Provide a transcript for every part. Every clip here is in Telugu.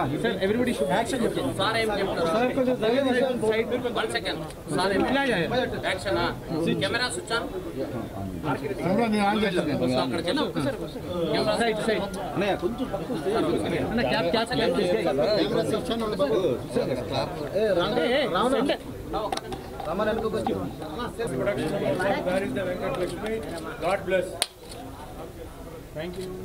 Sir everybody should action sir ఏం చెప్తారు సార్ కొంచెం సైడ్ వన్ సెకండ్ సార్ ఏం యాక్షన్ కెమెరా స్విచ్ ఆన్ అక్కడ చెప్పు కెమెరా సైడ్ సైడ్ అన్నయ్య కొంచెం అన్న cap cap Where is the Venkat Lakshmi? God bless. Thank you.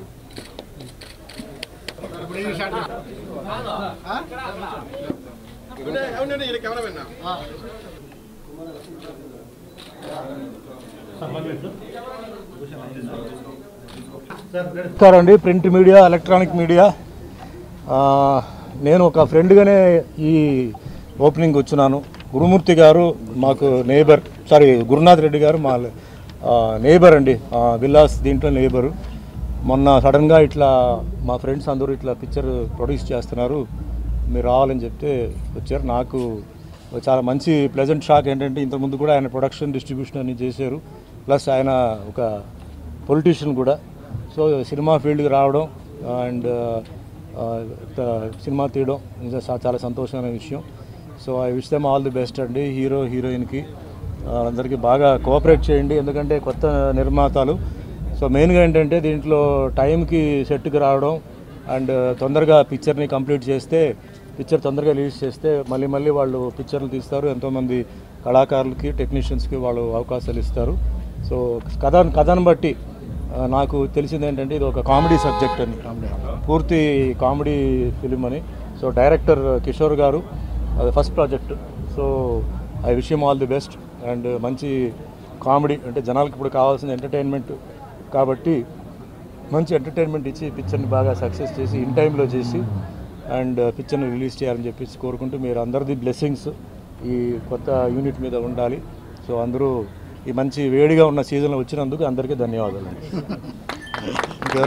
నమస్కారం అండి ప్రింట్ మీడియా ఎలక్ట్రానిక్ మీడియా ఆ, నేను ఒక ఫ్రెండ్గానే ఈ ఓపెనింగ్ వచ్చినాను గురుమూర్తి గారు మాకు నేబర్ సారీ గురునాథ్ రెడ్డి గారు మా నేబర్ అండి ఆ, విల్లాస్ దీంట్లో నేబరు మొన్న సడన్గా ఇట్లా మా ఫ్రెండ్స్ అందరూ ఇట్లా పిక్చర్ ప్రొడ్యూస్ చేస్తున్నారు మీరు రావాలని చెప్తే వచ్చారు నాకు చాలా మంచి ప్లెజెంట్ షాక్ ఏంటంటే ఇంతకుముందు కూడా ఆయన ప్రొడక్షన్ డిస్ట్రిబ్యూషన్ అన్ని చేశారు ప్లస్ ఆయన ఒక పొలిటీషియన్ కూడా సో సినిమా ఫీల్డ్కి రావడం అండ్ సినిమా తీయడం నిజంగా చా- చాలా సంతోషమైన విషయం so I wish them all the best అండి హీరో హీరోయిన్కి అందరికీ బాగా కోఆపరేట్ చేయండి ఎందుకంటే కొత్త నిర్మాతలు సో మెయిన్గా ఏంటంటే దీంట్లో టైంకి సెట్కి రావడం అండ్ తొందరగా పిక్చర్ని కంప్లీట్ చేస్తే పిక్చర్ తొందరగా రిలీజ్ చేస్తే మళ్ళీ మళ్ళీ వాళ్ళు పిక్చర్లు తీస్తారు ఎంతోమంది కళాకారులకి టెక్నీషియన్స్కి వాళ్ళు అవకాశాలు ఇస్తారు సో కథ కథను బట్టి ఆ, నాకు తెలిసింది ఏంటంటే ఇది ఒక కామెడీ సబ్జెక్ట్ అని పూర్తి కామెడీ ఫిలిం అని సో డైరెక్టర్ కిషోర్ గారు అది first project so I wish all the best and మంచి కామెడీ అంటే జనాలకు ఇప్పుడు కావాల్సిన ఎంటర్టైన్మెంట్ కాబట్టి మంచి ఎంటర్టైన్మెంట్ ఇచ్చి పిక్చర్ని బాగా సక్సెస్ చేసి ఇన్ టైంలో చేసి అండ్ పిక్చర్ని రిలీజ్ చేయాలని చెప్పేసి కోరుకుంటూ మీరు అందరిది బ్లెస్సింగ్స్ ఈ కొత్త యూనిట్ మీద ఉండాలి సో అందరూ ఈ మంచి వేడిగా ఉన్న సీజన్లో వచ్చినందుకు అందరికీ ధన్యవాదాలు ఇంకా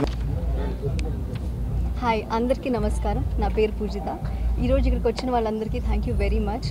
హాయ్ అందరికీ నమస్కారం నా పేరు పూజిత ఈరోజు ఇక్కడికి వచ్చిన వాళ్ళందరికీ thank you very much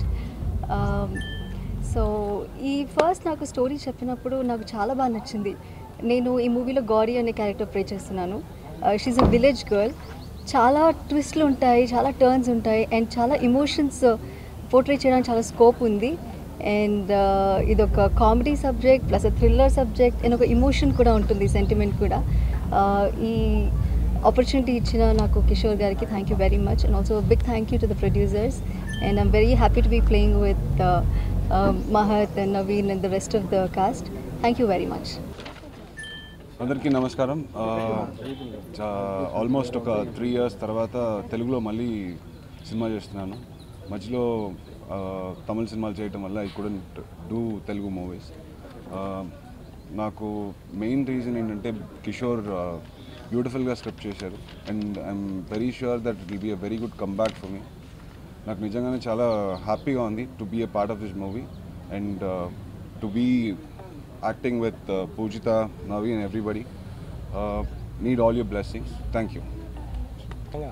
so ఈ ఫస్ట్ నాకు స్టోరీ చెప్పినప్పుడు నాకు చాలా బాగా నచ్చింది నేను ఈ మూవీలో గౌరీ అనే క్యారెక్టర్ ప్లే చేస్తున్నాను షీఈ్ అ విలేజ్ గర్ల్ చాలా ట్విస్ట్లు ఉంటాయి చాలా టర్న్స్ ఉంటాయి అండ్ చాలా ఎమోషన్స్ పోర్ట్రేట్ చేయడానికి చాలా స్కోప్ ఉంది అండ్ ఇది ఒక comedy subject plus thriller subject and ఒక ఎమోషన్ కూడా ఉంటుంది సెంటిమెంట్ కూడా Uh, ఈ ఆపర్చునిటీ ఇచ్చిన నాకు కిషోర్ గారికి thank you very much and also big thank you to the producers and I'm very happy to be playing with Mahat and Naveen and the rest of the cast thank you very much అందరికీ నమస్కారం ఆల్మోస్ట్ ఒక త్రీ ఇయర్స్ తర్వాత తెలుగులో మళ్ళీ సినిమా చేస్తున్నాను మధ్యలో ఆ, తమిళ సినిమాలు చేయటం వల్ల I couldn't do Telugu movies నాకు మెయిన్ రీజన్ ఏంటంటే కిషోర్ బ్యూటిఫుల్గా స్క్రిప్ట్ చేశారు and I'm very sure that it will be a very good comeback for me నాకు నిజంగానే చాలా హ్యాపీగా ఉంది to be a part of this movie and to be acting with Pujitha Navi and everybody need all your blessings thank you ముఖ్యంగా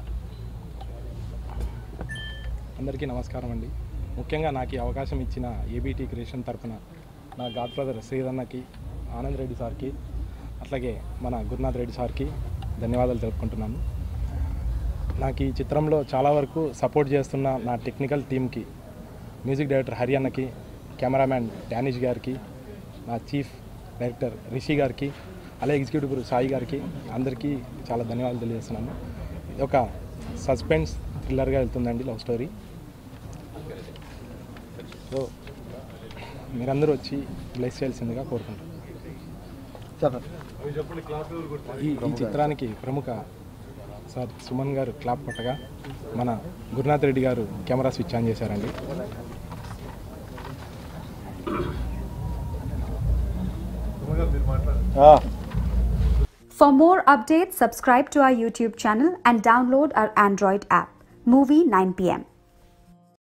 అందరికీ నమస్కారం అండి ముఖ్యంగా నాకు ఈ అవకాశం ఇచ్చిన ఏబీటీ క్రియేషన్ తరఫున నా గాడ్ ఫాదర్ శ్రీధన్నకి ఆనంద్ రెడ్డి సార్కి అట్లాగే మన గురునాథ్ రెడ్డి సార్కి ధన్యవాదాలు తెలుపుకుంటున్నాను నాకు ఈ చిత్రంలో చాలా వరకు సపోర్ట్ చేస్తున్న నా టెక్నికల్ టీంకి మ్యూజిక్ డైరెక్టర్ హరి అన్నకి కెమెరామ్యాన్ డానిష్ గారికి నా చీఫ్ డైరెక్టర్ రిషి గారికి అలాగే ఎగ్జిక్యూటివ్ గురు సాయి గారికి అందరికీ చాలా ధన్యవాదాలు తెలియజేస్తున్నాను ఇది ఒక సస్పెన్స్ థ్రిల్లర్గా వెళ్తుందండి లవ్ స్టోరీ సో మీరందరూ వచ్చి బ్లెస్ చేయాల్సిందిగా కోరుకుంటున్నాను ఈ ఈ చిత్రానికి ప్రముఖ సార్ సుమన్ గారు క్లాప్ కొట్టగా మన Gurunath Reddy garu camera switch on చేశారండి For more updates, subscribe to our YouTube channel and download our Android app, Movie 9pm.